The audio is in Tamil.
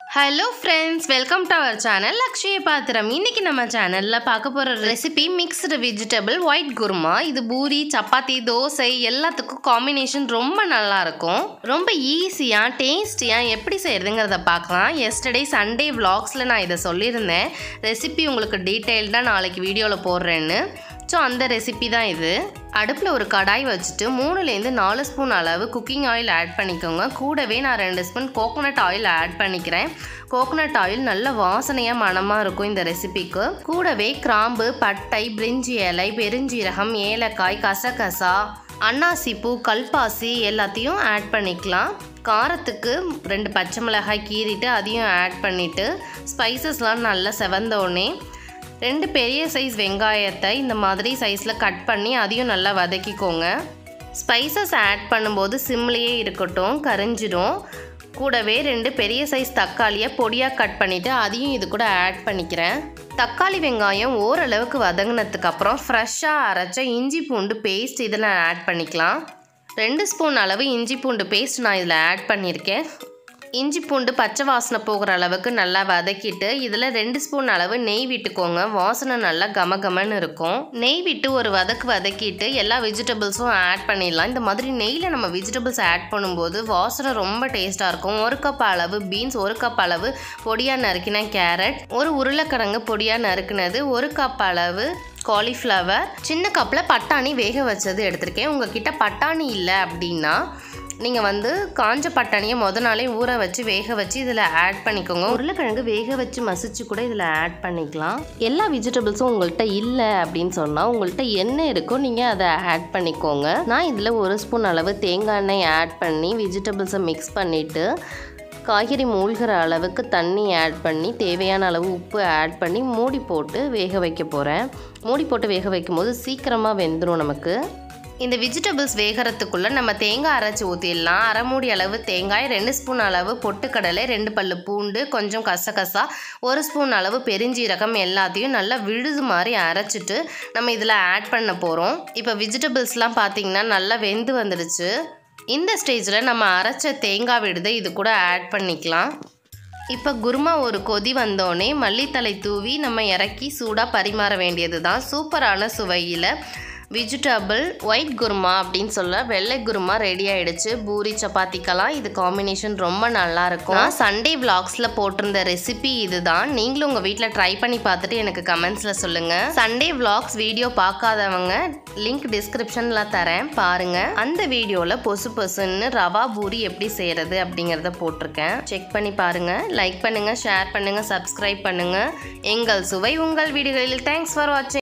hello friends welcome to our channel Lakshya பாத்திரம் இன்னைக்கு நம்ம சேனலில் பார்க்க போகிற recipe mixed vegetable white kurma இது பூரி சப்பாத்தி தோசை எல்லாத்துக்கும் காம்பினேஷன் ரொம்ப நல்லா இருக்கும் ரொம்ப ஈஸியாக டேஸ்டியாக எப்படி செய்கிறதுங்கிறத பார்க்கலாம் எஸ்டர்டே சண்டே vlogsல நான் இதை சொல்லியிருந்தேன் ரெசிபி உங்களுக்கு டீட்டெயில்டாக நாளைக்கு வீடியோவில் போடுறேன்னு ஸோ அந்த ரெசிபி தான் இது அடுப்பில் ஒரு கடாய் வச்சுட்டு மூணுலேருந்து நாலு ஸ்பூன் அளவு குக்கிங் ஆயில் ஆட் பண்ணிக்கோங்க கூடவே நான் ரெண்டு ஸ்பூன் கோகோனட் ஆயில் ஆட் பண்ணிக்கிறேன் கோகோனட் ஆயில் நல்ல வாசனையாக மணமாக இருக்கும் இந்த ரெசிபிக்கு கூடவே கிராம்பு பட்டை பிரிஞ்சி இலை பெருஞ்சீரகம் ஏலக்காய் கசகசா அன்னாசி பூ கல்பாசி எல்லாத்தையும் ஆட் பண்ணிக்கலாம் காரத்துக்கு ரெண்டு பச்சை மிளகாய் கீறிட்டு அதையும் ஆட் பண்ணிவிட்டு ஸ்பைசஸ்லாம் நல்லா செவந்த உடனே ரெண்டு பெரிய சைஸ் வெங்காயத்தை இந்த மாதிரி சைஸில் கட் பண்ணி அதையும் நல்லா வதக்கிக்கோங்க ஸ்பைசஸ் ஆட் பண்ணும்போது சிம்லேயே இருக்கட்டும் கரிஞ்சிடும் கூடவே ரெண்டு பெரிய சைஸ் தக்காளியை பொடியாக கட் பண்ணிவிட்டு அதையும் இது கூட ஆட் பண்ணிக்கிறேன் தக்காளி வெங்காயம் ஓரளவுக்கு வதங்கினதுக்கு அப்புறம் ஃப்ரெஷ்ஷாக அரைச்ச இஞ்சி பூண்டு பேஸ்ட் இதில் ஆட் பண்ணிக்கலாம் ரெண்டு ஸ்பூன் அளவு இஞ்சி பூண்டு பேஸ்ட் நான் இதில் ஆட் பண்ணியிருக்கேன் இஞ்சி பூண்டு பச்சை வாசனை போகிற அளவுக்கு நல்லா வதக்கிட்டு இதில் ரெண்டு ஸ்பூன் அளவு நெய் விட்டுக்கோங்க வாசனை நல்லா கமகமன்னு இருக்கும் நெய் விட்டு ஒரு வதக்கு வதக்கிட்டு எல்லா வெஜிடபிள்ஸும் ஆட் பண்ணிடலாம் இந்த மாதிரி நெய்யில் நம்ம வெஜிடபிள்ஸ் ஆட் பண்ணும்போது வாசனை ரொம்ப டேஸ்ட்டாக இருக்கும் ஒரு கப் அளவு பீன்ஸ் ஒரு கப் அளவு பொடியாக நறுக்கின கேரட் ஒரு உருளைக்கிழங்கு பொடியாக நறுக்குனது ஒரு கப் அளவு காலிஃப்ளவர் சின்ன கப்பில் பட்டாணி வேக வச்சது எடுத்திருக்கேன் உங்ககிட்ட பட்டாணி இல்லை அப்படின்னா நீங்கள் வந்து காஞ்ச பட்டாணியை முத நாளே ஊற வச்சு வேக வச்சு இதில் ஆட் பண்ணிக்கோங்க உருளைக்கிழங்கு வேக வச்சு மசிச்சு கூட இதில் ஆட் பண்ணிக்கலாம் எல்லா வெஜிடபிள்ஸும் உங்கள்கிட்ட இல்லை அப்படின்னு சொன்னால் உங்கள்கிட்ட என்ன இருக்கோ நீங்கள் அதை ஆட் பண்ணிக்கோங்க நான் இதில் ஒரு ஸ்பூன் அளவு தேங்காய் எண்ணெய் ஆட் பண்ணி வெஜிடபிள்ஸை மிக்ஸ் பண்ணிவிட்டு காய்கறி மூழ்கிற அளவுக்கு தண்ணி ஆட் பண்ணி தேவையான அளவு உப்பு ஆட் பண்ணி மூடி போட்டு வேக வைக்க போகிறேன் மூடி போட்டு வேக வைக்கும்போது சீக்கிரமாக வெந்துடும் நமக்கு இந்த வெஜிடபிள்ஸ் வேகிறதுக்குள்ளே நம்ம தேங்காய் அரைச்சி ஊற்றிடலாம் அரை மூடி அளவு தேங்காய் ரெண்டு ஸ்பூன் அளவு பொட்டுக்கடலை ரெண்டு பல்லு பூண்டு கொஞ்சம் கசகசா ஒரு ஸ்பூன் அளவு பெருஞ்சீரகம் எல்லாத்தையும் நல்லா விழுது மாதிரி அரைச்சிட்டு நம்ம இதில் ஆட் பண்ண போகிறோம் இப்போ வெஜிடபிள்ஸ்லாம் பார்த்திங்கன்னா நல்லா வெந்து வந்துடுச்சு இந்த ஸ்டேஜில் நம்ம அரைச்ச தேங்காய் விடுதை இது கூட ஆட் பண்ணிக்கலாம் இப்போ குருமா ஒரு கொதி வந்தோடனே மல்லித்தலை தூவி நம்ம இறக்கி சூடாக பரிமாற வேண்டியது தான் சூப்பரான சுவையில் வெஜிடபிள் ஒயிட் குருமா அப்படின்னு சொல்ல வெள்ளை குருமா ரெடி ஆயிடுச்சு பூரி சப்பாத்திக்கெல்லாம் இது காம்பினேஷன் ரொம்ப நல்லா இருக்கும் நான் சண்டே விளாக்ஸில் போட்டிருந்த ரெசிபி இதுதான் நீங்களும் உங்கள் வீட்டில் ட்ரை பண்ணி பார்த்துட்டு எனக்கு கமெண்ட்ஸில் சொல்லுங்கள் சண்டே விளாக்ஸ் வீடியோ பார்க்காதவங்க லிங்க் டிஸ்கிரிப்ஷனில் தரேன் பாருங்கள் அந்த வீடியோவில் பொசு பொசுன்னு ரவா பூரி எப்படி செய்கிறது அப்படிங்கிறத போட்டிருக்கேன் செக் பண்ணி பாருங்கள் லைக் பண்ணுங்கள் ஷேர் பண்ணுங்கள் சப்ஸ்கிரைப் பண்ணுங்கள் எங்கள் சுவை உங்கள் வீடுகளில் தேங்க்ஸ் ஃபார் வாட்சிங்